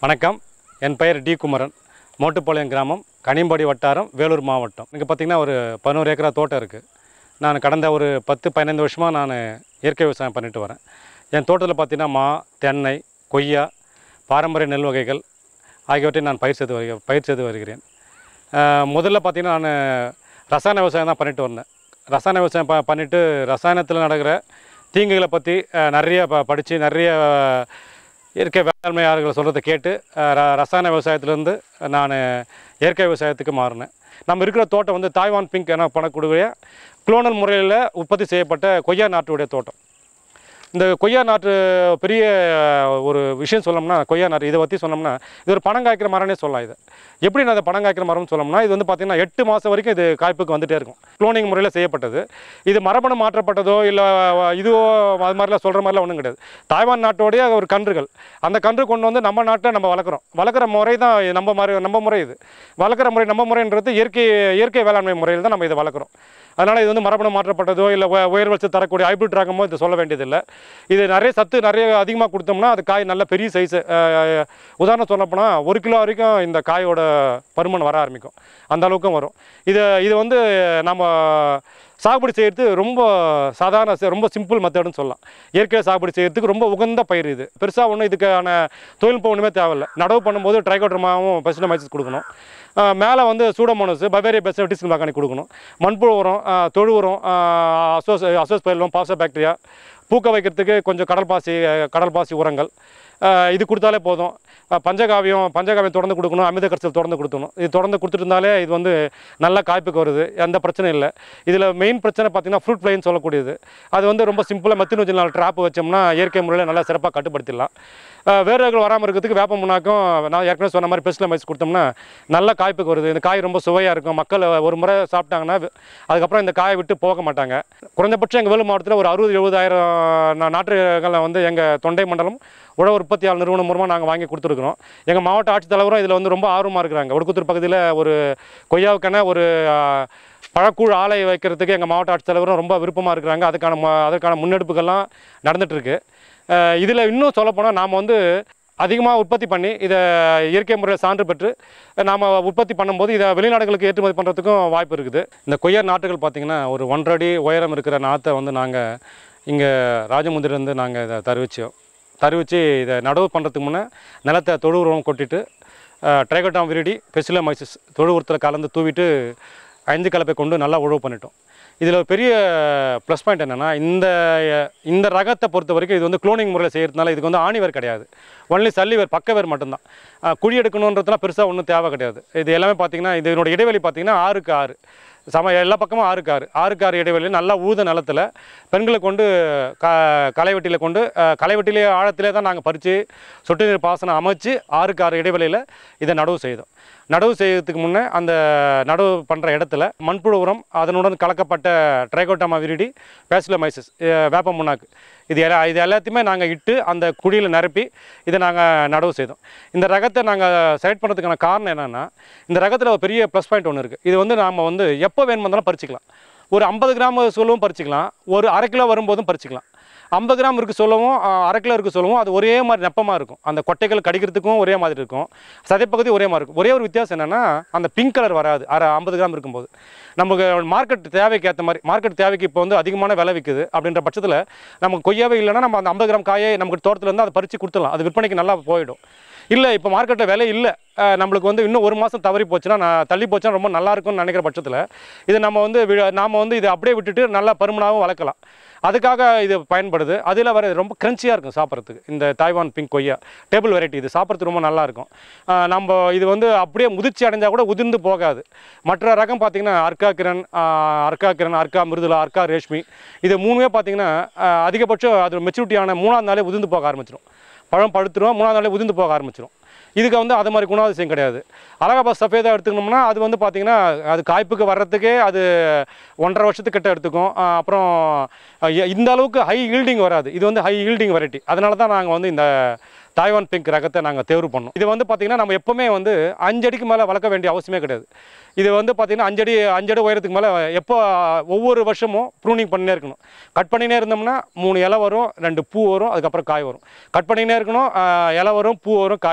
வணக்கம் என் பெயர் டி குமரன் மோட்டுப்பாளையம் கிராமம் கனிம்படி வட்டாரம் வேலூர் மாவட்டம் இங்கே பார்த்திங்கன்னா ஒரு பதினோரு ஏக்கரா தோட்டம் இருக்குது நான் கடந்த ஒரு பத்து பதினைந்து வருஷமாக நான் இயற்கை விவசாயம் பண்ணிட்டு வரேன் என் தோட்டத்தில் பார்த்திங்கன்னா மா தென்னை கொய்யா பாரம்பரிய நெல் வகைகள் ஆகியவற்றை நான் பயிர் செய்து வருக பயிர் செய்து வருகிறேன் அஹ் முதல்ல பார்த்திங்கன்னா நான் ரசாயன விவசாயம் தான் பண்ணிட்டு வந்தேன் ரசாயன விவசாயம் ப பண்ணிவிட்டு ரசாயனத்தில் நடக்கிற தீங்குகளை பற்றி அஹ், நிறைய ப படித்து நிறைய அஹ், இயற்கை வேளாண்மையாளர்கள் சொல்கிறத கேட்டு அஹ், ர ரசாயன விவசாயத்துலேருந்து நான் இயற்கை விவசாயத்துக்கு மாறினேன் நம்ம இருக்கிற தோட்டம் வந்து தாய்வான் பிங்க் என பண்ணக்கூடிய குளோனல் முறையில் உற்பத்தி செய்யப்பட்ட கொய்யா நாட்டுடைய தோட்டம் இந்த கொய்யா நாற்று பெரிய அஹ், ஒரு விஷயம் சொல்லணும்னா கொய்யா நாற்று இதை பற்றி சொன்னோம்னா இது ஒரு பணம் காய்க்கிற மரம்னே சொல்லலாம் இது எப்படி நான் அதை பணம் காய்க்கிற மரம்னு சொல்லணும்னா இது வந்து பார்த்திங்கன்னா எட்டு மாதம் வரைக்கும் இது காய்ப்புக்கு வந்துட்டே இருக்கும் குளோனிங் முறையில் செய்யப்பட்டது இது மரபணு மாற்றப்பட்டதோ இல்லை இதுவோ அது மாதிரிலாம் சொல்கிற மாதிரிலாம் ஒன்றும் கிடையாது தாய்வான் நாட்டோடைய ஒரு கன்றுகள் அந்த கன்று கொண்டு வந்து நம்ம நாட்டை நம்ம வளர்க்குறோம் வளர்க்குற முறை தான் இது நம்ம மாதிரி நம்ம முறை இது வளர்க்குற முறை நம்ம முறைன்றது இயற்கை இயற்கை வேளாண்மை முறையில் தான் நம்ம இதை வளர்க்குறோம் அதனால் இது வந்து மரபணு மாற்றப்பட்டதோ இல்லை உயர் வச்சு தரக்கூடிய ஹைப்ரிட் ரகமோ இது சொல்ல வேண்டியதில்லை இது நிறைய சத்து நிறைய அதிகமாக கொடுத்தோம்னா அது காய் நல்ல பெரிய சைஸு உதாரணம் சொல்லப்போனால் ஒரு கிலோ வரைக்கும் இந்த காயோட பருமன் வர ஆரம்பிக்கும் அந்த அளவுக்கும் வரும் இது இது வந்து நம்ம சாகுபடி செய்கிறது ரொம்ப சாதாரண ச- ரொம்ப சிம்பிள் மெத்தடுன்னு சொல்லலாம் இயற்கை சாகுபடி செய்கிறதுக்கு ரொம்ப உகந்த பயிர் இது பெருசாக ஒன்றும் இதுக்கான தொழில்நுட்பம் ஒன்றுமே தேவையில்லை நடவு பண்ணும்போது ட்ரைகோட்ரமாவும் பெஸ்டமைசிஸ் கொடுக்கணும் மேலே வந்து சூடோமோனஸ் பவேரியா பெஸ்டிஸ் மக்கானி கொடுக்கணும் மண்புழு உரம் ஆஹ் தொழு உரம் ஆஹ் அசோஸ் அசோஸ் பயிலும் பாச பாக்டீரியா பூக்க வைக்கிறதுக்கு கொஞ்சம் கடல் பாசி அஹ் கடல் பாசி உரங்கள் ஆஹ் இது கொடுத்தாலே போதும் ஆஹ் பஞ்சகாவியம் பஞ்சகாவியம் தொடர்ந்து கொடுக்கணும் அமிர்த கரைசல் தொடர்ந்து கொடுக்கணும் இது தொடர்ந்து கொடுத்துட்டு இருந்தாலே இது வந்து நல்ல காய்ப்புக்கு வருது எந்த பிரச்சனையும் இல்லை இதில் மெயின் பிரச்சனை பார்த்தீங்கன்னா ஃப்ரூட் ஃப்ளைன்னு சொல்லக்கூடியது அது வந்து ரொம்ப சிம்பிளாக மெத்தினூஜி நாள் ட்ராப் வச்சோம்னா இயற்கை முறையில் நல்லா சிறப்பாக கட்டுப்படுத்திடலாம் ஆஹ் வேர்கள் வராமல் இருக்கிறதுக்கு வேப்ப முன்னாக்கும் நான் ஏற்கனவே சொன்ன மாதிரி பெஸ்டிலமைஸ் கொடுத்தோம்னா நல்ல காய்ப்புக்கு வருது இந்த காய் ரொம்ப சுவையாக இருக்கும் மக்கள் ஒரு முறை சாப்பிட்டாங்கன்னா வி- அதுக்கப்புறம் இந்த காயை விட்டு போக மாட்டாங்க குறைஞ்சபட்சம் எங்கள் வேலூர் மாவட்டத்தில் ஒரு அறுபது எழுபதாயிரம் நா- நாட்டு ரகங்களை வந்து எங்கள் தொண்டை மண்டலம் உழவு உற்பத்தியாளர் நிறுவனம் மூலமாக நாங்கள் வாங்கி கொடுத்துருக்குறோம் எங்கள் மாவட்ட ஆட்சித்தலைவரும் இதில் வந்து ரொம்ப ஆர்வமாக இருக்கிறாங்க ஒடுக்குத்தூர் பகுதியில் ஒரு கொய்யாவுக்கான ஒரு ஆஹ், பழக்கூழ் ஆலை வைக்கிறதுக்கு எங்கள் மாவட்ட ஆட்சித்தலைவரும் ரொம்ப விருப்பமாக இருக்கிறாங்க அதுக்கான ம- அதற்கான முன்னெடுப்புகள்லாம் நடந்துகிட்ருக்கு இதில் இன்னும் சொல்லப்போனால் நாம் வந்து அதிகமாக உற்பத்தி பண்ணி இதை இயற்கை முறையில் சான்று பெற்று நாம் உற்பத்தி பண்ணும்போது இதை வெளிநாடுகளுக்கு ஏற்றுமதி பண்ணுறதுக்கும் வாய்ப்பு இருக்குது இந்த கொய்யா நாற்றுகள் பார்த்திங்கன்னா ஒரு ஒன்றரை அடி உயரம் இருக்கிற நாற்றை வந்து நாங்கள் இங்கே ராஜமுந்திரிலேருந்து நாங்கள் இதை தருவிச்சோம் தருவிச்சு இதை நடவு பண்ணுறதுக்கு முன்னே நிலத்தை தொழு உரம் கொட்டிட்டு ட்ரைகோட்டாம் விரிடி பெசிலமைசிஸ் தொழு உரத்தில் கலந்து தூவிட்டு ஐந்து கலப்பை கொண்டு நல்லா உழவு பண்ணிட்டோம் இதில் ஒரு பெரிய ப்ளஸ் பாயிண்ட் என்னென்னா இந்த இந்த ரகத்தை பொறுத்த வரைக்கும் இது வந்து குளோனிங் முறையில் செய்கிறதுனால இதுக்கு வந்து ஆணிவேர் கிடையாது ஒன்லி சல்லிவேர் பக்கவேர் மட்டும்தான் அஹ் குழி எடுக்கணுன்றதுலாம் பெருசாக ஒன்றும் தேவை கிடையாது இது எல்லாமே பார்த்தீங்கன்னா இதனோட இடைவெளி பார்த்தீங்கன்னா ஆறுக்கு ஆறு சம எல்லா பக்கமும் ஆறுக்கு ஆறு ஆறுக்கு ஆறு இடைவெளி நல்லா ஊத நிலத்தில் பெண்களை கொண்டு க களைவெட்டியில் கொண்டு அஹ், களைவெட்டிலே ஆழத்திலே தான் நாங்கள் பறித்து சொட்டு நீர் பாசனம் அமைச்சு ஆறுக்கு ஆறு இடைவெளியில் இதை நடவு செய்தோம் நடவு செய்யறதுக்கு முன்னே அந்த நடவு பண்ணுற இடத்துல மண்புழு உரம் அதனுடன் கலக்கப்பட்ட ட்ரைகோட்டாமா விரிடி பேசிலமைசிஸ் வேப்ப முன்னாக்கு இது எல்லா இது எல்லாத்தையுமே நாங்கள் இட்டு அந்த குழியில் நிரப்பி இதை நாங்கள் நடவு செய்தோம் இந்த ரகத்தை நாங்கள் செலக்ட் பண்ணுறதுக்கான காரணம் என்னென்னா இந்த ரகத்தில் ஒரு பெரிய ப்ளஸ் பாயிண்ட் ஒன்று இருக்குது இது வந்து நாம் வந்து எப்போ வேணுமானாலும் பறிச்சிக்கலாம் ஒரு ஐம்பது கிராம் சொல்லவும் பறிச்சிக்கலாம் ஒரு அரை கிலோ வரும்போதும் பறிச்சிக்கலாம் ஐம்பது கிராம் இருக்குது சொல்லவும் அஹ், அரை கிலோ இருக்குது சொல்லவும் அது ஒரே மாதிரி நெப்பமாக இருக்கும் அந்த கொட்டைகள் கடிக்கிறதுக்கும் ஒரே மாதிரி இருக்கும் சதைப்பகுதி ஒரே மாதிரி இருக்கும் ஒரே ஒரு வித்தியாசம் என்னென்னா அந்த பிங்க் கலர் வராது அரை ஐம்பது கிராம் இருக்கும்போது நமக்கு மார்க்கெட் தேவைக்கு ஏற்ற மாதிரி மார்க்கெட் தேவைக்கு இப்போ வந்து அதிகமான விலை விற்குது அப்படின்ற பட்சத்தில் நமக்கு கொய்யாவே இல்லைன்னா நம்ம அந்த ஐம்பது கிராம் காயை நமக்கு தோட்டத்தில் இருந்து அதை பறித்து கொடுத்துடலாம் அது விற்பனைக்கு நல்லா போயிடும் இல்லை இப்போ மார்க்கெட்டில் விலை இல்லை அஹ், நம்மளுக்கு வந்து இன்னும் ஒரு மாதம் தவறி போச்சுன்னா நான் தள்ளி போச்சுன்னா ரொம்ப நல்லா இருக்கும்னு நினைக்கிற பட்சத்தில் இது நம்ம வந்து வி- நாம வந்து இதை அப்படியே விட்டுட்டு நல்லா பருமனாகவும் வளர்க்கலாம் அதுக்காக இது பயன்படுது அதில் வர ரொம்ப கிரன்ச்சியாக இருக்கும் சாப்பிட்றதுக்கு இந்த தாய்வான் பிங்க் கொய்யா டேபிள் வெரைட்டி இது சாப்பிட்றதுக்கு ரொம்ப நல்லா இருக்கும் ஆஹ் நம்ம இது வந்து அப்படியே முதிர்ச்சி அடைஞ்சால் கூட உதிர்ந்து போகாது மற்ற ரகம் பார்த்திங்கன்னா அர்க்கா கிரண் ஆஹ் அர்க்கா கிரண் அர்க்கா மிருதுலா அர்க்கா ரேஷ்மி இது மூணுமே பார்த்திங்கன்னா ஆஹ் அதிகபட்சம் அது மெச்சூரிட்டியான மூணாவது நாளே உதிர்ந்து போக ஆரம்பிச்சிடும் பழம் பழுத்துரும் மூணாவது நாளே உதிர்ந்து போக ஆரம்பிச்சிடும் இதுக்கு வந்து அது மாதிரி குணாதிசயம் கிடையாது அலகாபாத் சஃபேதா எடுத்துக்கணும்னா அது வந்து பார்த்திங்கன்னா அது காய்ப்புக்கு வர்றதுக்கே அது ஒன்றரை வருஷத்துக்கிட்ட எடுத்துக்கும் ஆஹ் அப்புறம் அஹ் இந்த அளவுக்கு ஹை ஈல்டிங் வராது இது வந்து ஹை ஈல்டிங் வெரைட்டி அதனால தான் நாங்கள் வந்து இந்த தாய்வான் பிங்க் ரகத்தை நாங்கள் தேர்வு பண்ணோம் இது வந்து பார்த்திங்கன்னா நம்ம எப்போவுமே வந்து அஞ்சடிக்கு மேலே வளர்க்க வேண்டிய அவசியமே கிடையாது இது வந்து பார்த்திங்கன்னா அஞ்சடி அஞ்சடி உயரத்துக்கு மேலே எப்போ ஒவ்வொரு வருஷமும் ப்ரூனிங் பண்ணினே இருக்கணும் கட் பண்ணினே இருந்தோம்னா மூணு இலை வரும் ரெண்டு பூ வரும் அதுக்கப்புறம் காய் வரும் கட் பண்ணினே இருக்கணும் ஆஹ் இலை வரும் பூ வரும் காய் வரும்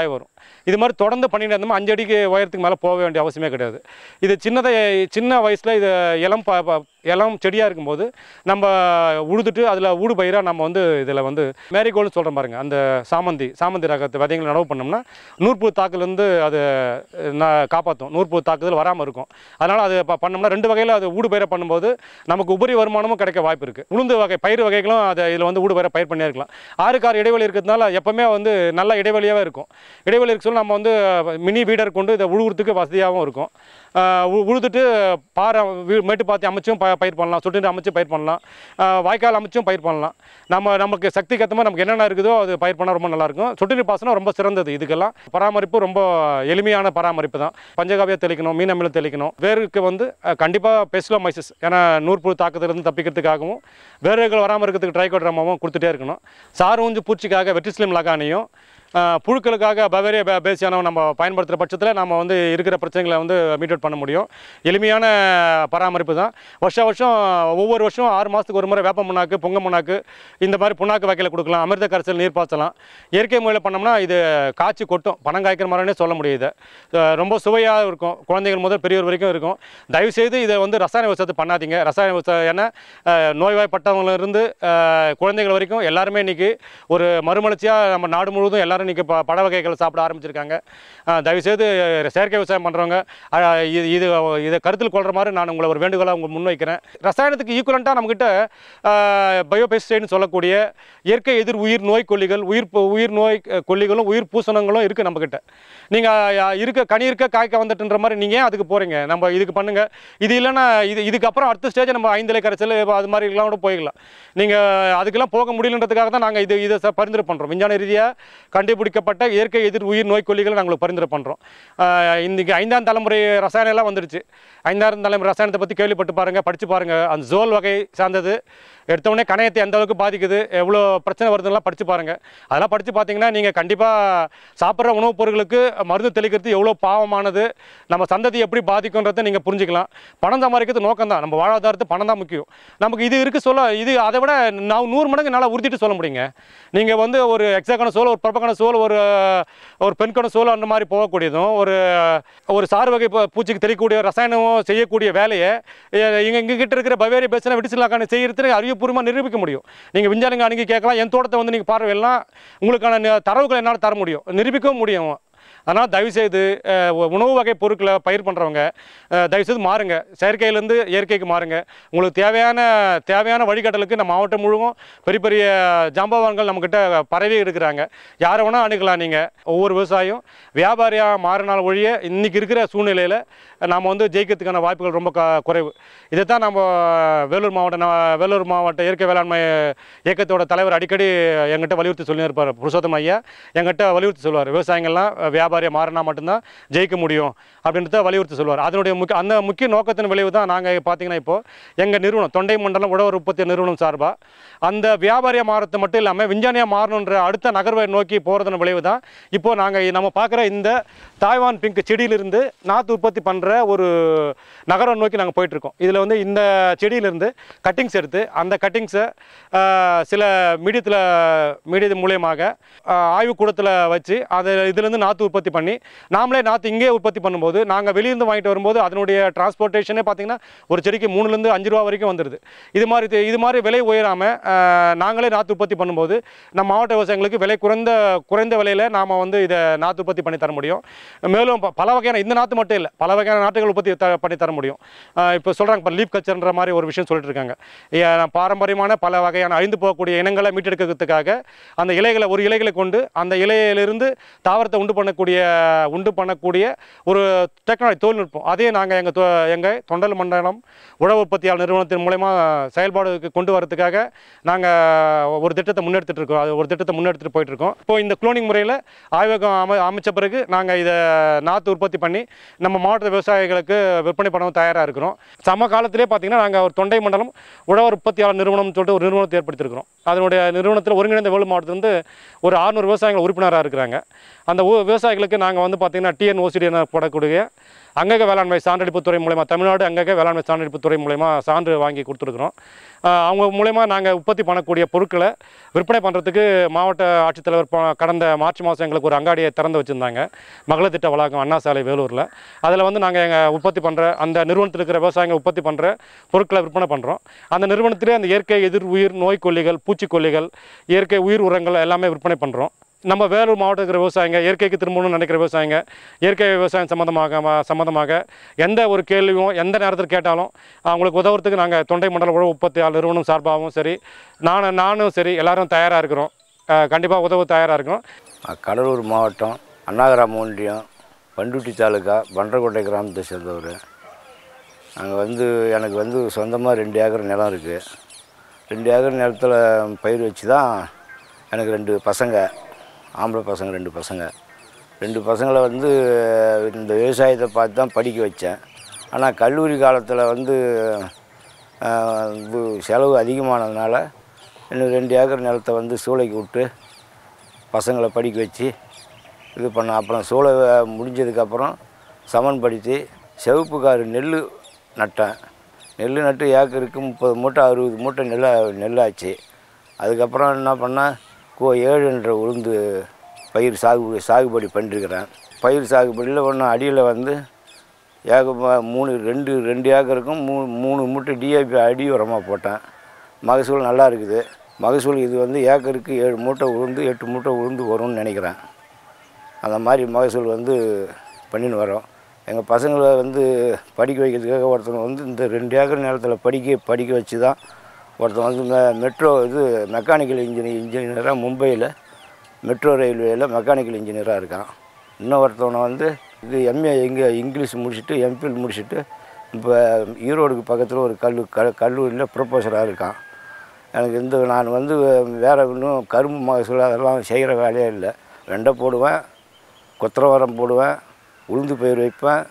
இது மாதிரி தொடர்ந்து பண்ணிட்டு இருந்தோம் அஞ்சு அடிக்கு உயரத்துக்கு மேலே போக வேண்டிய அவசியமே கிடையாது இது சின்னதை சின்ன வயசில் இது இளம் ப ப- இளம் செடியாக இருக்கும்போது நம்ம உழுதுட்டு அதில் ஊடு பயிராக நம்ம வந்து இதில் வந்து மேரிகோல்னு சொல்கிற பாருங்க அந்த சாமந்தி சாமந்தி ரகத்தை விதைங்களை நடவு பண்ணோம்னா நூற்பு தாக்குலேருந்து அது நான் காப்பாற்றும் நூற்பு தாக்குதல் வராமல் இருக்கும் அதனால் அது ப- பண்ணோம்னா ரெண்டு வகையில் அது ஊடு பயிரை பண்ணும்போது நமக்கு உபரி வருமானமும் கிடைக்க வாய்ப்பு இருக்குது உளுந்து வகை பயிர் வகைகளும் அதை இதில் வந்து ஊடு பயிரை பயிர் பண்ணியிருக்கலாம் ஆறுக்கு ஆறு இடைவெளி இருக்கிறதுனால எப்போவுமே வந்து நல்ல இடைவெளியாகவே இருக்கும் இடைவெளி இருக்க சொல்ல நம்ம வந்து மினி வீடர் கொண்டு இதை உழுவுறதுக்கு வசதியாகவும் இருக்கும் ஆஹ் உ- உழுதுட்டு பாறை வீ- மேட்டு பாத்தி அமைச்சும் ப பயிர் பண்ணலாம் சொட்டு அமைச்சு பயிர் பண்ணலாம் ஆஹ் வாய்க்கால் அமைச்சும் பயிர் பண்ணலாம் நம்ம நமக்கு சக்திக்கு ஏற்ற மாதிரி நமக்கு என்னென்ன இருக்குதோ அது பயிர் பண்ணால் ரொம்ப நல்லாயிருக்கும் சொட்டு நீர் பாசனம் ரொம்ப சிறந்தது இதுக்கெல்லாம் பராமரிப்பு ரொம்ப எளிமையான பராமரிப்பு தான் பஞ்சகாவியா தெளிக்கணும் மீன் அமிலம் தெளிக்கணும் வேருக்கு வந்து கண்டிப்பாக பெஸ்லோமைசிஸ் ஏன்னா நூற்புழு தாக்கத்திலிருந்து தப்பிக்கிறதுக்காகவும் வேர்கள் வராமல் இருக்கிறதுக்கு ட்ரைகோட்ராமாவும் கொடுத்துட்டே இருக்கணும் சார் ஊஞ்சு பூச்சிக்காக வெட்டிஸ்லிம் லகானியும் ஆஹ் புழுக்களுக்காக பவேரியா பே பேசியானவை நம்ம பயன்படுத்துகிற பட்சத்தில் நம்ம வந்து இருக்கிற பிரச்சனைகளை வந்து மீட் அவுட் பண்ண முடியும் எளிமையான பராமரிப்பு தான் வருஷம் வருஷம் ஒவ்வொரு வருஷம் ஆறு மாதத்துக்கு ஒரு முறை வேப்ப புண்ணாக்கு பொங்க புண்ணாக்கு இந்த மாதிரி புண்ணாக்கு வகையில் கொடுக்கலாம் அமிர்த கரைசல் நீர் பாய்ச்சலாம் இயற்கை முறையில் பண்ணோம்னா இது காய்ச்சி கொட்டும் பணம் காய்க்கிற மாதிரினே சொல்ல முடியுது ஆஹ் ரொம்ப சுவையாக இருக்கும் குழந்தைகள் முதல் பெரியவர் வரைக்கும் இருக்கும் தயவுசெய்து இதை வந்து ரசாயன விவசாயத்தை பண்ணாதீங்க ரசாயன விவசாயம் ஏன்னா ஆஹ் நோய்வாய்ப்பட்டவங்களிருந்து ஆஹ் குழந்தைகள் வரைக்கும் எல்லாருமே இன்னைக்கு ஒரு மறுமலர்ச்சியாக நம்ம நாடு முழுவதும் எல்லாரும் இன்னைக்கு ப பட வகைகள் சாப்பிட ஆரம்பிச்சிருக்காங்க ஆஹ் தயவுசெய்து செயற்கை விவசாயம் பண்ணுறவங்க இது இது இதை கருத்தில் கொள்கிற மாதிரி நான் உங்களை ஒரு வேண்டுகோளாக உங்க முன்வைக்கிறேன் ரசாயனத்துக்கு ஈக்குவலண்ட்டாக நம்மக்கிட்ட பயோபெஸ்டைட்னு சொல்லக்கூடிய இயற்கை எதிர் உயிர் நோய் கொல்லிகள் உயிர் பு- உயிர் நோய் அஹ், கொல்லிகளும் உயிர் பூசணங்களும் இருக்குது நம்மக்கிட்ட நீங்கள் இருக்க கனி இருக்க காய்க்க வந்துட்டுன்ற மாதிரி நீங்கள் ஏன் அதுக்கு போகிறீங்க நம்ம இதுக்கு பண்ணுங்கள் இது இல்லைன்னா இது இதுக்கப்புறம் அடுத்த ஸ்டேஜ் நம்ம ஐந்திலை கரைச்சல் இப்ப அது மாதிரி எல்லாம் கூட போய்க்கலாம் நீங்கள் அதுக்கெல்லாம் போக முடியலன்றதுக்காக தான் நாங்கள் இது இதை ச- பரிந்துரை பண்ணுறோம் விஞ்ஞான ரீதியாக கண்டுபிடிக்கப்பட்ட இயற்கை எதிர் உயிர் நோய் கொல்லிகளை நாங்கள் பரிந்துரை பண்ணுறோம் இன்றைக்கி ஐந்தாம் தலைமுறை ரசாயனம் எல்லாம் வந்துடுச்சு ஐந்தாம் தலைமுறை ரசாயனத்தை பற்றி கேள்விப்பட்டு பாருங்கள் படித்து பாருங்கள் அந்த ஜோல் வகை சார்ந்தது எடுத்த உடனே கணையத்தை எந்த அளவுக்கு பாதிக்குது எவ்வளோ பிரச்சனை வருதுன்னெலாம் படித்து பாருங்கள் அதெல்லாம் படித்து பார்த்தீங்கன்னா நீங்கள் கண்டிப்பாக சாப்பிட்ற உணவுப் பொருட்களுக்கு மருந்து தெளிக்கிறது எவ்வளோ பாவமானது நம்ம சந்ததி எப்படி பாதிக்குன்றதை நீங்கள் புரிஞ்சுக்கலாம் பணம் சம்பாதிக்கிறது நோக்கம் தான் நம்ம வாழ்வாதாரத்து பணம் தான் முக்கியம் நமக்கு இது இருக்கு சொல்ல இது அதை விட நான் நூறு மடங்கு நல்லா உறுதிட்டு சொல்ல முடியுங்க நீங்கள் வந்து ஒரு எக்ஸாக்கான சோல் ஒரு பரப்பக்கான சோல் ஒரு ஒரு பெண்கான சோல் அந்த மாதிரி போகக்கூடியதும் ஒரு ஒரு சார் வகை பூ- பூச்சிக்கு தெரியக்கூடிய ரசாயனமும் செய்யக்கூடிய வேலையை இங்கே எங்கள் கிட்ட இருக்கிற பவேரி பேசினா விடிசிலாக்கான செய்யறதுக்கு அறிவுபூர்வமாக நிரூபிக்க முடியும் நீங்கள் விஞ்ஞானிங்க அணுகி கேட்கலாம் என் தோட்டத்தை வந்து நீங்கள் பார்வையெல்லாம் உங்களுக்கான ந- தரவுகளை என்னால் தர முடியும் நிரூபிக்கவும் முடியும் அதனால் தயவுசெய்து அஹ், உ- உணவு வகை பொருட்களை பயிர் பண்ணுறவங்க தயவுசெய்து மாறுங்க செயற்கையிலேருந்து இயற்கைக்கு மாறுங்க உங்களுக்கு தேவையான தேவையான வழிகாட்டலுக்கு நம்ம மாவட்டம் முழுவதும் பெரிய பெரிய ஜாம்பவான்கள் நம்மக்கிட்ட பரவி இருக்கிறாங்க யாரை வேணால் அணுகலாம் நீங்கள் ஒவ்வொரு விவசாயம் வியாபாரியாக மாறினால் ஒழிய இன்றைக்கி இருக்கிற சூழ்நிலையில் நாம் வந்து ஜெயிக்கிறதுக்கான வாய்ப்புகள் ரொம்ப க- குறைவு இதைத்தான் நம்ம வேலூர் மாவட்ட நா- வேலூர் மாவட்ட இயற்கை வேளாண்மை இயக்கத்தோட தலைவர் அடிக்கடி எங்கிட்ட வலியுறுத்தி சொல்லியிருப்பார் புருஷோத்தம் ஐயா எங்கிட்ட வலியுறுத்தி சொல்லுவார் விவசாயிகள்லாம் வியாபாரியாக மாறினா மட்டும்தான் ஜெயிக்க முடியும் அப்படின்றத வலியுறுத்தி சொல்லுவார் அதனுடைய முக்கிய அந்த முக்கிய நோக்கத்தின் விளைவு தான் நாங்கள் பார்த்தீங்கன்னா இப்போ எங்கள் நிறுவனம் தொண்டை மண்டலம் உழவர் உற்பத்தி நிறுவனம் சார்பாக அந்த வியாபாரியாக மாறது மட்டும் இல்லாமல் விஞ்ஞானியாக மாறணுன்ற அடுத்த நகர்வை நோக்கி போகிறதன் விளைவு தான் இப்போ நாங்கள் நம்ம பார்க்குற இந்த தாய்வான் பிங்க் செடியிலிருந்து நாற்று உற்பத்தி பண்ணுற ஒரு நகரம் நோக்கி நாங்கள் போயிட்டுருக்கோம் இதில் வந்து இந்த செடியிலிருந்து கட்டிங்ஸ் எடுத்து அந்த கட்டிங்ஸை சில மீடியத்தில் மீடியத்து மூலியமாக ஆய்வுக்கூடத்தில் வச்சு அதை இதுலேருந்து நாற்று உற்பத்தி பண்ணி நாமளே நாற்று இங்கே உற்பத்தி பண்ணும்போது நாங்கள் வெளியிருந்து வாங்கிட்டு வரும்போது அதனுடைய டிரான்ஸ்போர்ட்டேஷனே பார்த்தீங்கன்னா ஒரு செடிக்கு மூணுலேருந்து அஞ்சு ரூபா வரைக்கும் வந்துடுது இது மாதிரி தெ- இது மாதிரி விலை உயராமல் நாங்களே நாற்று உற்பத்தி பண்ணும்போது நம்ம மாவட்ட விவசாயிகளுக்கு விலை குறைந்த குறைந்த விலையில் நாம் வந்து இதை நாற்று உற்பத்தி பண்ணி தர முடியும் மேலும் ப- பல வகையான இந்த நாற்று மட்டும் இல்லை பல வகையான நாட்டுகள் உற்பத்தி த பண்ணி தர முடியும் ஆஹ் இப்போ சொல்கிறாங்க இப்போ லீப் கல்ச்சர்ன்ற மாதிரி ஒரு விஷயம் சொல்லிட்டு இருக்காங்க ஏ, பாரம்பரியமான பல வகையான அழிந்து போகக்கூடிய இனங்களை மீட்டெடுக்கிறதுக்காக அந்த இலைகளை ஒரு இலைகளை கொண்டு அந்த இலையிலிருந்து தாவரத்தை உண்டு பண்ணக்கூடிய உண்டு பண்ணக்கூடிய ஒரு டெக்னாலஜி தொழில்நுட்பம் அதே நாங்கள் எங்கள் எங்கள் தொண்டல் மண்டலம் உழவு உற்பத்தியாளர் நிறுவனத்தின் மூலயமா செயல்பாடுக்கு கொண்டு வரதுக்காக நாங்கள் ஒரு திட்டத்தை முன்னெடுத்துட்டு இருக்கோம் அது ஒரு திட்டத்தை முன்னெடுத்துட்டு போயிட்டு இருக்கோம் இப்போ இந்த குளோனிங் முறையில் ஆய்வகம் அமை அமைச்ச பிறகு நாங்கள் இதை நாற்று உற்பத்தி பண்ணி நம்ம மாவட்ட விவசாயிகளுக்கு விற்பனை பண்ணவும் தயாராக இருக்கிறோம் சம காலத்திலே பார்த்தீங்கன்னா நாங்கள் ஒரு தொண்டை மண்டலம் உழவர் உற்பத்தியாளர் நிறுவனம்னு சொல்லிட்டு ஒரு நிறுவனத்தை ஏற்படுத்தியிருக்கிறோம் அதனுடைய நிறுவனத்தில் ஒருங்கிணைந்த வேலூர் மாவட்டத்திலிருந்து ஒரு 600 விவசாயிகள் உறுப்பினராக இருக்கிறாங்க அந்த ஊ- விவசாய விவசாயிகளுக்கு நாங்கள் வந்து பார்த்திங்கன்னா டிஎன் ஓசிடி என போடக்கூடிய அங்கக வேளாண்மை சான்றளிப்புத்துறை மூலயமா தமிழ்நாடு அங்கக வேளாண்மை சான்றளிப்புத்துறை மூலயமா சான்று வாங்கி கொடுத்துருக்குறோம் ஆஹ் அவங்க மூலயமா நாங்கள் உற்பத்தி பண்ணக்கூடிய பொருட்களை விற்பனை பண்ணுறதுக்கு மாவட்ட ஆட்சித்தலைவர் ப- கடந்த மார்ச் மாதம் எங்களுக்கு ஒரு அங்காடியை திறந்து வச்சுருந்தாங்க மகளிர் திட்ட வளாகம் அண்ணா சாலை வேலூரில் அதில் வந்து நாங்கள் எங்கள் உற்பத்தி பண்ணுற அந்த நிறுவனத்தில் இருக்கிற விவசாயிங்க உற்பத்தி பண்ணுற பொருட்களை விற்பனை பண்ணுறோம் அந்த நிறுவனத்திலே அந்த இயற்கை எதிர் உயிர் நோய்க்கொல்லிகள் பூச்சிக்கொல்லிகள் இயற்கை உயிர் உரங்கள் எல்லாமே விற்பனை பண்ணுறோம் நம்ம வேலூர் மாவட்டத்தில் இருக்கிற விவசாயிங்க இயற்கைக்கு திரும்பணும்னு நினைக்கிற விவசாயிங்க இயற்கை விவசாயம் சம்மந்தமாக ம- சம்மந்தமாக எந்த ஒரு கேள்வியும் எந்த நேரத்தில் கேட்டாலும் அவங்களுக்கு உதவுறதுக்கு நாங்கள் தொண்டை மண்டல உழவு உற்பத்தியாளர் நிறுவனம் சார்பாகவும் சரி நான் நானும் சரி எல்லாரும் தயாராக இருக்கிறோம் கண்டிப்பாக உதவ தயாராக இருக்கிறோம் நான் கடலூர் மாவட்டம் அண்ணாகிராம ஒன்றியம் பண்டுட்டி தாலுக்கா பன்றக்கோட்டை கிராமத்தை சேர்ந்தவர் நாங்கள் வந்து எனக்கு வந்து சொந்தமாக ரெண்டு ஏக்கர் நிலம் இருக்குது ரெண்டு ஏக்கர் நிலத்தில் பயிர் வச்சு தான் எனக்கு ரெண்டு பசங்க ஆம்பளை பசங்க ரெண்டு பசங்க ரெண்டு பசங்களை வந்து இந்த விவசாயத்தை பார்த்து தான் படிக்க வச்சேன் ஆனால் கல்லூரி காலத்தில் வந்து ஆஹ், இது செலவு அதிகமானதுனால இன்னும் ரெண்டு ஏக்கர் நிலத்தை வந்து சூளைக்கு விட்டு பசங்களை படிக்க வச்சு இது பண்ண அப்புறம் சூளை வே- முடிஞ்சதுக்கப்புறம் சமன்படுத்தி செவப்பு காரு நெல் நட்டேன் நெல் நட்டு ஏக்கருக்கு முப்பது மூட்டை அறுபது மூட்டை நெல் நெல்லாச்சு அதுக்கப்புறம் என்ன பண்ணேன் கோ ஏழுன்ற உளுந்து பயிர் சாகுபடி சாகுபடி பண்ணிருக்கிறேன் பயிர் சாகுபடியில் ஒன்று அடியில் வந்து ஏக மூணு ரெண்டு ரெண்டு ஏக்கருக்கும் மூணு மூணு மூட்டை டிஏபி அடி உரமாக போட்டேன் மகசூல் நல்லா இருக்குது மகசூல் இது வந்து ஏக்கருக்கு ஏழு மூட்டை உளுந்து எட்டு மூட்டை உளுந்து வரும்னு நினைக்கிறேன் அந்த மாதிரி மகசூல் வந்து பண்ணின்னு வரோம் எங்கள் பசங்களை வந்து படிக்க வைக்கிறதுக்காக ஒருத்தன் வந்து இந்த ரெண்டு ஏக்கர் நிலத்தில் படிக்க படிக்க வச்சு தான் ஒருத்தன் வந்து மெ- மெட்ரோ இது மெக்கானிக்கல் இன்ஜினியர் இன்ஜினியராக மும்பையில் மெட்ரோ ரயில்வேயில் மெக்கானிக்கல் இன்ஜினியராக இருக்கான் இன்னொருத்தவனை வந்து இது எம்ஏ இங்கே இங்கிலீஷ் முடிச்சுட்டு எம்பிஎல் முடிச்சுட்டு இப்போ ஈரோடுக்கு பக்கத்தில் ஒரு கல்லு க கல்லூரியில் ப்ரொஃபஸராக இருக்கான் எனக்கு இந்த நான் வந்து வேறு இன்னும் கரும்பு மகசூல் அதெல்லாம் செய்கிற வேலையே இல்லை வெண்டை போடுவேன் கொத்தரவரம் போடுவேன் உளுந்து பயிர் வைப்பேன்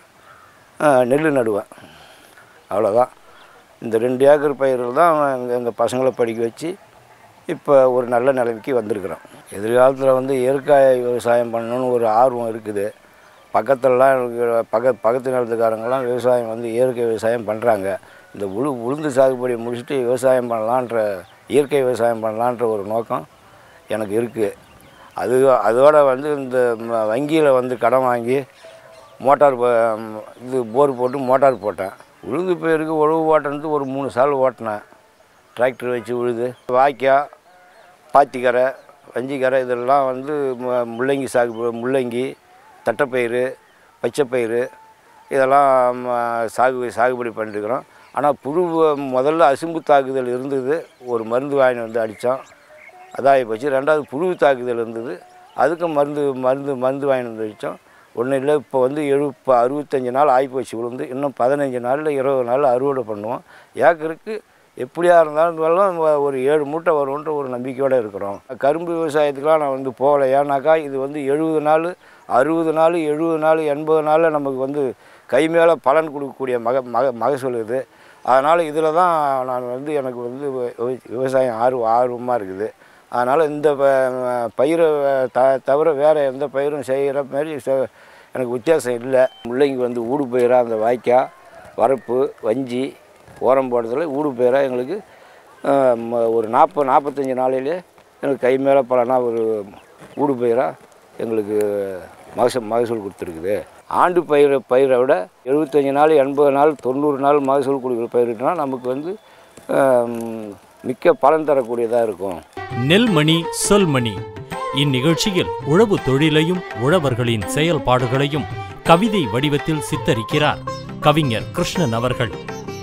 நெல் நடுவேன் அவ்வளோதான் இந்த ரெண்டு ஏக்கர் பயிர்கள் தான் எங்கள் எங்கள் பசங்களை படிக்க வச்சு இப்போ ஒரு நல்ல நிலைமைக்கு வந்திருக்கிறோம் எதிர்காலத்தில் வந்து இயற்கை விவசாயம் பண்ணணும்னு ஒரு ஆர்வம் இருக்குது பக்கத்துலலாம் எனக்கு பக்க பக்கத்து நிலத்துக்காரங்கெல்லாம் விவசாயம் வந்து இயற்கை விவசாயம் பண்ணுறாங்க இந்த உளு உளுந்து சாகுபடி முடிச்சுட்டு விவசாயம் பண்ணலான்ற இயற்கை விவசாயம் பண்ணலான்ற ஒரு நோக்கம் எனக்கு இருக்குது அது அதோட வந்து இந்த வங்கியில் வந்து கடன் வாங்கி மோட்டார் ப- இது போர் போட்டு மோட்டார் போட்டேன் உழுது பயிருக்கு உழவு ஓட்டுறது ஒரு மூணு சால் ஓட்டினேன் டிராக்டர் வச்சு உழுது வாய்க்கால் பாத்திக்கரை வஞ்சிக்கரை இதெல்லாம் வந்து மு- முள்ளங்கி சாகு முள்ளங்கி தட்டைப்பயிறு பச்சைப்பயிறு இதெல்லாம் ம, சாகு சாகுபடி பண்ணிருக்கிறோம் ஆனால் புழு முதல்ல அசும்பு தாக்குதல் இருந்தது ஒரு மருந்து வாங்கி வந்து அடித்தோம் அதாகி போச்சு ரெண்டாவது புழு தாக்குதல் இருந்தது அதுக்கும் மருந்து மருந்து மருந்து வாங்கி வந்து அடித்தோம் ஒன்றும் இல்லை இப்போ வந்து எழு இப்போ அறுபத்தஞ்சு நாள் ஆகிப்போச்சு விழுந்து இன்னும் பதினஞ்சு நாளில் இருபது நாள் அறுவடை பண்ணுவோம் ஏக்கருக்கு எப்படியா இருந்தாலும் ஒரு ஏழு மூட்டை வரும்ன்ற ஒரு நம்பிக்கையோடு இருக்கிறோம் கரும்பு விவசாயத்துக்குலாம் நான் வந்து போகலை ஏன்னாக்கா இது வந்து எழுபது நாள் அறுபது நாள் எழுபது நாள் எண்பது நாளில் நமக்கு வந்து கை மேலே பலன் கொடுக்கக்கூடிய மக மக மகசூல் இது அதனால் இதில் தான் நான் வந்து எனக்கு வந்து விவ- விவசாயம் ஆர்வம் ஆர்வமாக இருக்குது அதனால் இந்த ப- பயிரை த தவிர வேறு எந்த பயிரும் செய்கிற மாதிரி செ- எனக்கு வித்தியாசம் இல்லை முள்ளங்கி வந்து ஊடு பயிராக அந்த வாய்க்கால் வரப்பு வஞ்சி ஓரம் போடுறதுல ஊடு பயிராக எங்களுக்கு ஆஹ், ம- ஒரு நாற்பது நாற்பத்தஞ்சு நாளையிலே எனக்கு கை மேலே பலனா ஒரு ஊடு பயிராக எங்களுக்கு மகசூல் மகசூல் கொடுத்துருக்குது ஆண்டு பயிரை பயிரை விட எழுபத்தஞ்சி நாள் எண்பது நாள் தொண்ணூறு நாள் மகசூல் கொடுக்குற பயிரிட்டனா நமக்கு வந்து ஆம், மிக்க பலன் தரக்கூடியதாக இருக்கும் நெல்மணி சொல்மணி இந்நிகழ்ச்சியில் உழவு தொழிலையும் உழவர்களின் செயல்பாடுகளையும் கவிதை வடிவத்தில் சித்தரிக்கிறார் கவிஞர் கிருஷ்ணன் அவர்கள்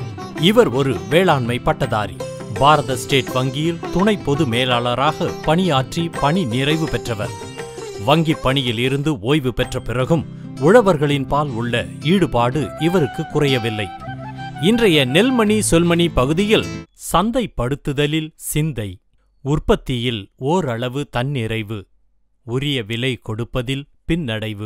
இவர் ஒரு வேளாண்மை பட்டதாரி பாரத ஸ்டேட் வங்கியில் துணை பொது மேலாளராக பணியாற்றி பணி நிறைவு பெற்றவர் வங்கி பணியில் இருந்து ஓய்வு பெற்ற பிறகும் உழவர்களின் பால் உள்ள ஈடுபாடு இவருக்கு குறையவில்லை இன்றைய நெல்மணி சொல்மணி பகுதியில் சந்தைப்படுத்துதலில் சிந்தை உற்பத்தியில் ஓரளவு தன்னிறைவு உரிய விலை கொடுப்பதில் பின்னடைவு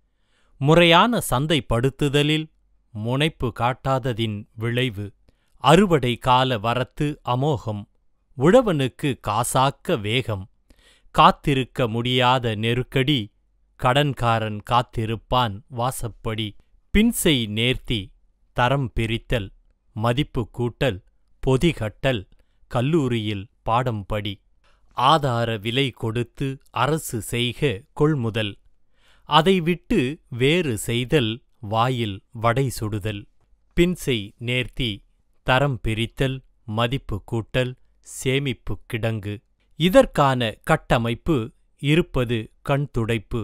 முறையான சந்தைப்படுத்துதலில் முனைப்பு காட்டாததின் விளைவு அறுவடை கால வரத்து அமோகம் உழவனுக்கு காசாக்க வேகம் காத்திருக்க முடியாத நெருக்கடி கடன்காரன் காத்திருப்பான் வாசப்படி பின்செய் நேர்த்தி தரம் பிரித்தல் மதிப்பு கூட்டல் பொதிகட்டல் கல்லூரியில் பாடம் படி ஆதார விலை கொடுத்து அரசு செய்க கொள்முதல் அதை விட்டு வேறு செய்தல் வாயில் வடை சுடுதல் பின்செய் நேர்த்தி தரம் பிரித்தல் மதிப்பு கூட்டல் சேமிப்பு கிடங்கு இதற்கான கட்டமைப்பு இருப்பது கண்துடைப்பு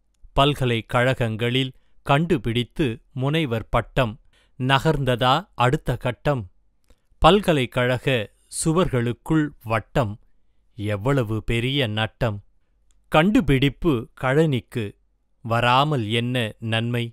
பல்கலைக்கழகங்களில் கண்டுபிடித்து முனைவர் பட்டம் நகர்ந்ததா அடுத்த கட்டம் பல்கலைக்கழக சுவர்களுக்குள் வட்டம் எவ்வளவு பெரிய நட்டம் கண்டுபிடிப்பு கழனிக்கு வராமல் என்ன நன்மை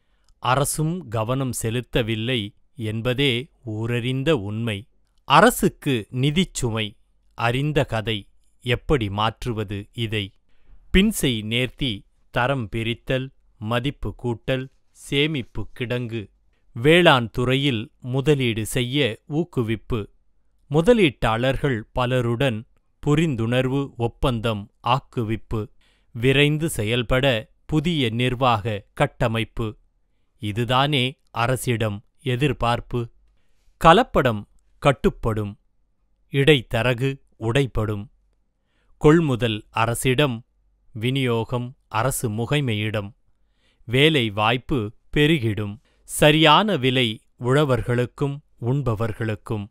அரசும் கவனம் செலுத்தவில்லை என்பதே ஊரறிந்த உண்மை அரசுக்கு நிதிச்சுமை அறிந்த கதை எப்படி மாற்றுவது இதை பின்செய் நேர்த்தி தரம் பிரித்தல் மதிப்பு கூட்டல் சேமிப்பு கிடங்கு வேளாண் துறையில் முதலீடு செய்ய ஊக்குவிப்பு முதலீட்டாளர்கள் பலருடன் புரிந்துணர்வு ஒப்பந்தம் ஆக்குவிப்பு விரைந்து செயல்பட புதிய நிர்வாக கட்டமைப்பு இதுதானே அரசிடம் எதிர்பார்ப்பு கலப்படம் கட்டுப்படும் இடைத்தரகு உடைப்படும் கொள்முதல் அரசிடம் விநியோகம் அரசு முகைமையிடம் வேலை வாய்ப்பு பெருகிடும் சரியான விலை உழவர்களுக்கும் உண்பவர்களுக்கும்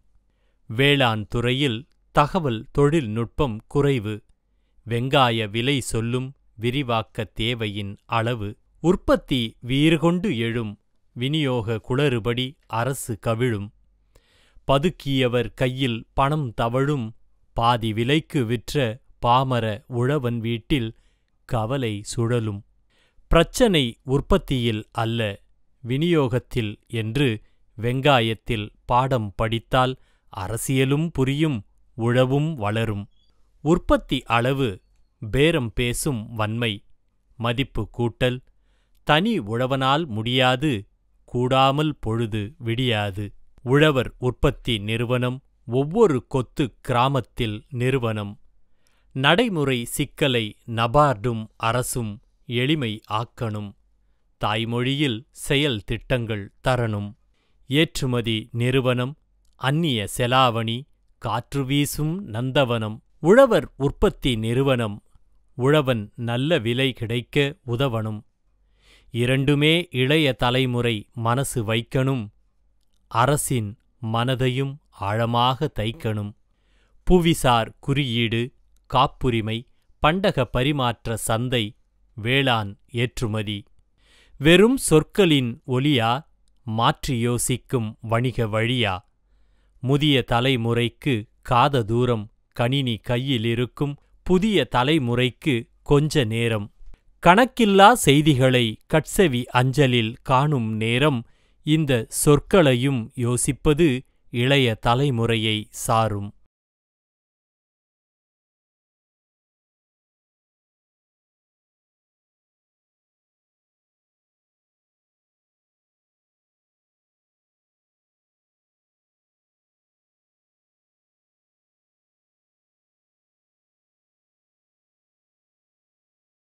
வேளாண் துறையில் தகவல் தொழில்நுட்பம் குறைவு வெங்காய விலை சொல்லும் விரிவாக்க தேவையின் அளவு உற்பத்தி வீறுகொண்டு எழும் விநியோக குளறுபடி அரசு கவிழும் பதுக்கியவர் கையில் பணம் தவழும் பாதி விலைக்கு விற்ற பாமர உழவன் வீட்டில் கவலை சுழலும் பிரச்சனை உற்பத்தியில் அல்ல விநியோகத்தில் என்று வெங்காயத்தில் பாடம் படித்தால் அரசியலும் புரியும் உழவும் வளரும் உற்பத்தி அளவு பேரம் பேசும் வன்மை மதிப்பு கூட்டல் தனி உழவனால் முடியாது கூடாமல் பொழுது விடியாது உழவர் உற்பத்தி நிறுவனம் ஒவ்வொரு கொத்து கிராமத்தில் நிறுவனம் நடைமுறை சிக்கலை நபார்டும் அரசும் எளிமை ஆக்கணும் தாய்மொழியில் செயல் திட்டங்கள் தரணும் ஏற்றுமதி நிறுவனம் அந்நிய செலாவணி காற்று வீசும் நந்தவனம் உழவர் உற்பத்தி நிறுவனம் உழவன் நல்ல விலை கிடைக்க உதவணும் இரண்டுமே இளைய தலைமுறை மனசு வைக்கணும் அரசின் மனதையும் ஆழமாக தைக்கணும் புவிசார் குறியீடு காப்புரிமை பண்டக பரிமாற்ற சந்தை வேளாண் ஏற்றுமதி வெறும் சொற்களின் ஒலியா மாற்றி யோசிக்கும் வணிக வழியா முதிய தலைமுறைக்கு காத தூரம் கணினி கையில் இருக்கும் புதிய தலைமுறைக்கு கொஞ்ச நேரம் கணக்கில்லா செய்திகளை கட்செவி அஞ்சலில் காணும் நேரம் இந்த சொற்களையும் யோசிப்பது இளைய தலைமுறையை சாரும்